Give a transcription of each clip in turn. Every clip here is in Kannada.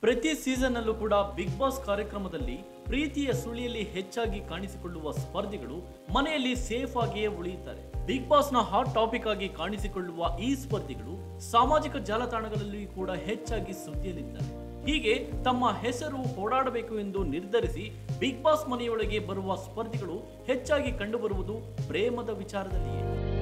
ಪ್ರತಿ ಸೀಸನ್ ಅಲ್ಲೂ ಕೂಡ ಬಿಗ್ ಬಾಸ್ ಕಾರ್ಯಕ್ರಮದಲ್ಲಿ ಪ್ರೀತಿಯ ಸುಳಿಯಲ್ಲಿ ಹೆಚ್ಚಾಗಿ ಕಾಣಿಸಿಕೊಳ್ಳುವ ಸ್ಪರ್ಧಿಗಳು ಮನೆಯಲ್ಲಿ ಸೇಫ್ ಆಗಿಯೇ ಉಳಿಯುತ್ತಾರೆ ಬಿಗ್ ಬಾಸ್ ನ ಹಾಟ್ ಟಾಪಿಕ್ ಆಗಿ ಕಾಣಿಸಿಕೊಳ್ಳುವ ಈ ಸ್ಪರ್ಧಿಗಳು ಸಾಮಾಜಿಕ ಜಾಲತಾಣಗಳಲ್ಲಿ ಕೂಡ ಹೆಚ್ಚಾಗಿ ಸುದ್ದಿಯಲ್ಲಿದ್ದಾರೆ ಹೀಗೆ ತಮ್ಮ ಹೆಸರು ಓಡಾಡಬೇಕು ಎಂದು ನಿರ್ಧರಿಸಿ ಬಿಗ್ ಬಾಸ್ ಮನೆಯೊಳಗೆ ಬರುವ ಸ್ಪರ್ಧಿಗಳು ಹೆಚ್ಚಾಗಿ ಕಂಡುಬರುವುದು ಪ್ರೇಮದ ವಿಚಾರದಲ್ಲಿಯೇ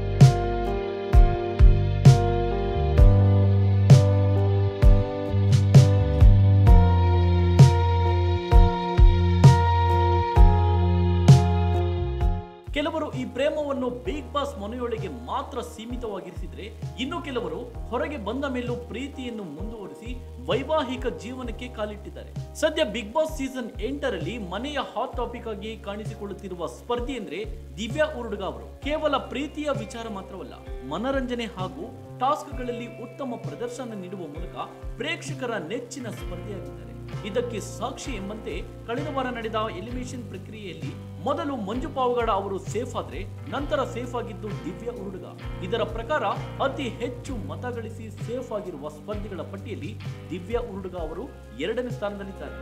ಕೆಲವರು ಈ ಪ್ರೇಮವನ್ನು ಬಿಗ್ ಬಾಸ್ ಮನೆಯೊಳಗೆ ಮಾತ್ರ ಸೀಮಿತವಾಗಿರಿಸಿದ್ರೆ ಇನ್ನು ಕೆಲವರು ಹೊರಗೆ ಬಂದ ಮೇಲೂ ಪ್ರೀತಿಯನ್ನು ಮುಂದುವರಿಸಿ ವೈವಾಹಿಕ ಜೀವನಕ್ಕೆ ಕಾಲಿಟ್ಟಿದ್ದಾರೆ ಸದ್ಯ ಬಿಗ್ ಬಾಸ್ ಸೀಸನ್ ಎಂಟರಲ್ಲಿ ಮನೆಯ ಹಾಟ್ ಟಾಪಿಕ್ ಆಗಿ ಕಾಣಿಸಿಕೊಳ್ಳುತ್ತಿರುವ ಸ್ಪರ್ಧಿ ಅಂದ್ರೆ ದಿವ್ಯಾ ಉರುಡ್ಗ ಅವರು ಕೇವಲ ಪ್ರೀತಿಯ ವಿಚಾರ ಮಾತ್ರವಲ್ಲ ಮನರಂಜನೆ ಹಾಗೂ ಟಾಸ್ಕ್ಗಳಲ್ಲಿ ಉತ್ತಮ ಪ್ರದರ್ಶನ ನೀಡುವ ಮೂಲಕ ಪ್ರೇಕ್ಷಕರ ನೆಚ್ಚಿನ ಸ್ಪರ್ಧಿಯಾಗಿದ್ದಾರೆ ಇದಕ್ಕೆ ಸಾಕ್ಷಿ ಎಂಬಂತೆ ಕಳೆದ ವಾರ ನಡೆದ ಎಲಿಮಿನೇಷನ್ ಪ್ರಕ್ರಿಯೆಯಲ್ಲಿ ಮೊದಲು ಮಂಜು ಪಾವಗಡ ಅವರು ಸೇಫ್ ಆದ್ರೆ ನಂತರ ಸೇಫ್ ಆಗಿದ್ದು ದಿವ್ಯಾ ಉರುಡುಗ ಇದರ ಪ್ರಕಾರ ಅತಿ ಹೆಚ್ಚು ಮತ ಗಳಿಸಿ ಸೇಫ್ ಆಗಿರುವ ಸ್ಪರ್ಧಿಗಳ ಪಟ್ಟಿಯಲ್ಲಿ ದಿವ್ಯಾ ಉರುಡುಗ ಅವರು ಎರಡನೇ ಸ್ಥಾನದಲ್ಲಿದ್ದಾರೆ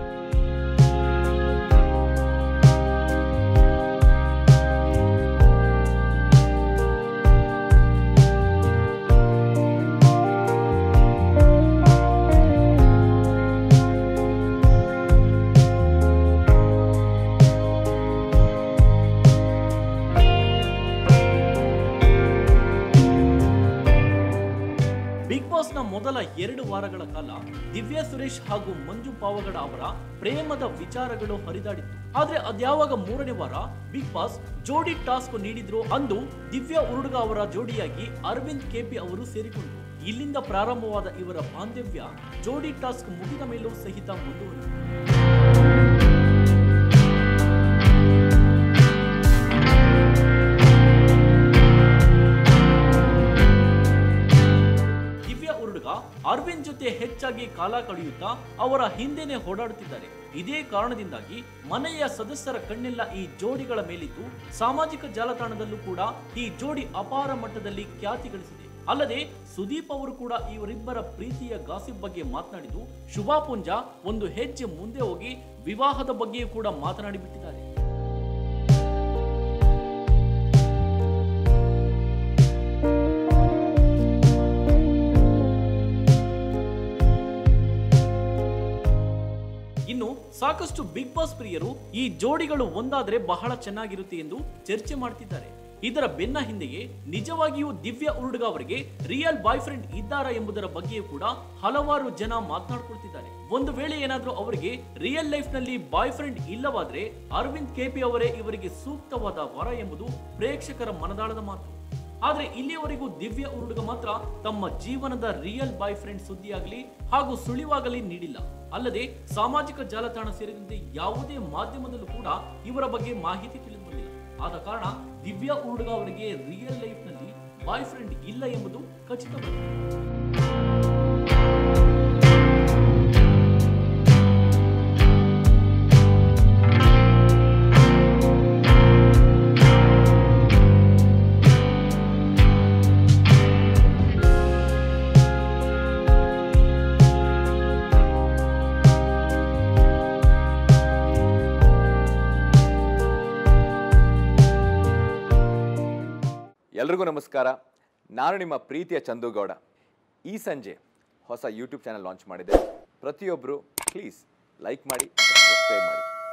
ಬಿಗ್ ಬಾಸ್ ನ ಮೊದಲ ಎರಡು ವಾರಗಳ ಕಾಲ ದಿವ್ಯಾ ಸುರೇಶ್ ಹಾಗೂ ಮಂಜು ಪಾವಗಡ ಅವರ ಪ್ರೇಮದ ವಿಚಾರಗಳು ಹರಿದಾಡಿತ್ತು ಆದ್ರೆ ಅದ್ಯಾವಾಗ ಮೂರನೇ ವಾರ ಬಿಗ್ ಬಾಸ್ ಜೋಡಿ ಟಾಸ್ಕ್ ನೀಡಿದ್ರು ಅಂದು ದಿವ್ಯಾ ಉರುಡುಗ ಅವರ ಜೋಡಿಯಾಗಿ ಅರವಿಂದ್ ಕೆಪಿ ಅವರು ಸೇರಿಕೊಂಡ್ರು ಇಲ್ಲಿಂದ ಪ್ರಾರಂಭವಾದ ಇವರ ಬಾಂಧವ್ಯ ಜೋಡಿ ಟಾಸ್ಕ್ ಮುಗಿದ ಮೇಲೂ ಸಹಿತ ಮುಂದುವರಿಯಿತು ದಿವ್ಯಾ ಉರುಡುಗ ಅರವಿಂದ್ ಜೊತೆ ಹೆಚ್ಚಾಗಿ ಕಾಲ ಕಳೆಯುತ್ತಾ ಅವರ ಹಿಂದೆನೆ ಓಡಾಡುತ್ತಿದ್ದಾರೆ ಇದೇ ಕಾರಣದಿಂದಾಗಿ ಮನೆಯ ಸದಸ್ಯರ ಕಣ್ಣೆಲ್ಲ ಈ ಜೋಡಿಗಳ ಮೇಲಿದ್ದು ಸಾಮಾಜಿಕ ಜಾಲತಾಣದಲ್ಲೂ ಕೂಡ ಈ ಜೋಡಿ ಅಪಾರ ಮಟ್ಟದಲ್ಲಿ ಖ್ಯಾತಿ ಗಳಿಸಿದೆ ಅಲ್ಲದೆ ಸುದೀಪ್ ಅವರು ಕೂಡ ಇವರಿಬ್ಬರ ಪ್ರೀತಿಯ ಗಾಸಿಪ್ ಬಗ್ಗೆ ಮಾತನಾಡಿದ್ದು ಶುಭಾ ಪುಂಜ ಒಂದು ಹೆಜ್ಜೆ ಮುಂದೆ ಹೋಗಿ ವಿವಾಹದ ಬಗ್ಗೆಯೂ ಕೂಡ ಮಾತನಾಡಿ ಬಿಟ್ಟಿದ್ದಾರೆ ಇನ್ನು ಸಾಕಷ್ಟು ಬಿಗ್ ಬಾಸ್ ಪ್ರಿಯರು ಈ ಜೋಡಿಗಳು ಒಂದಾದ್ರೆ ಬಹಳ ಚೆನ್ನಾಗಿರುತ್ತೆ ಎಂದು ಚರ್ಚೆ ಮಾಡ್ತಿದ್ದಾರೆ ಇದರ ಬೆನ್ನ ಹಿಂದೆಯೇ ನಿಜವಾಗಿಯೂ ದಿವ್ಯಾ ಉರುಡುಗ ಅವರಿಗೆ ರಿಯಲ್ ಬಾಯ್ ಫ್ರೆಂಡ್ ಇದ್ದಾರಾ ಎಂಬುದರ ಬಗ್ಗೆಯೂ ಕೂಡ ಹಲವಾರು ಜನ ಮಾತನಾಡ್ಕೊಳ್ತಿದ್ದಾರೆ ಒಂದು ವೇಳೆ ಏನಾದ್ರೂ ಅವರಿಗೆ ರಿಯಲ್ ಲೈಫ್ ನಲ್ಲಿ ಬಾಯ್ ಫ್ರೆಂಡ್ ಇಲ್ಲವಾದ್ರೆ ಅರವಿಂದ್ ಕೆಪಿ ಅವರೇ ಇವರಿಗೆ ಸೂಕ್ತವಾದ ವರ ಎಂಬುದು ಪ್ರೇಕ್ಷಕರ ಮನದಾಳದ ಮಾತು ಆದ್ರೆ ಇಲ್ಲಿಯವರೆಗೂ ದಿವ್ಯ ಉರುಡುಗ ಮಾತ್ರ ತಮ್ಮ ಜೀವನದ ರಿಯಲ್ ಬಾಯ್ ಫ್ರೆಂಡ್ ಸುದ್ದಿಯಾಗಲಿ ಹಾಗೂ ಸುಳಿವಾಗಲಿ ನೀಡಿಲ್ಲ ಅಲ್ಲದೆ ಸಾಮಾಜಿಕ ಜಾಲತಾಣ ಸೇರಿದಂತೆ ಯಾವುದೇ ಮಾಧ್ಯಮದಲ್ಲೂ ಕೂಡ ಇವರ ಬಗ್ಗೆ ಮಾಹಿತಿ ತಿಳಿದು ಬಂದಿಲ್ಲ ಆದ ಕಾರಣ ದಿವ್ಯಾ ಉರುಡುಗ ಅವರಿಗೆ ರಿಯಲ್ ಲೈಫ್ ನಲ್ಲಿ ಬಾಯ್ ಫ್ರೆಂಡ್ ಇಲ್ಲ ಎಂಬುದು ಖಚಿತವಾಗಿದೆ ಎಲ್ರಿಗೂ ನಮಸ್ಕಾರ ನಾನು ನಿಮ್ಮ ಪ್ರೀತಿಯ ಚಂದುಗೌಡ ಈ ಸಂಜೆ ಹೊಸ ಯೂಟ್ಯೂಬ್ ಚಾನಲ್ ಲಾಂಚ್ ಮಾಡಿದೆ ಪ್ರತಿಯೊಬ್ಬರು ಪ್ಲೀಸ್ ಲೈಕ್ ಮಾಡಿ ಸಬ್ಸ್ಕ್ರೈಬ್ ಮಾಡಿ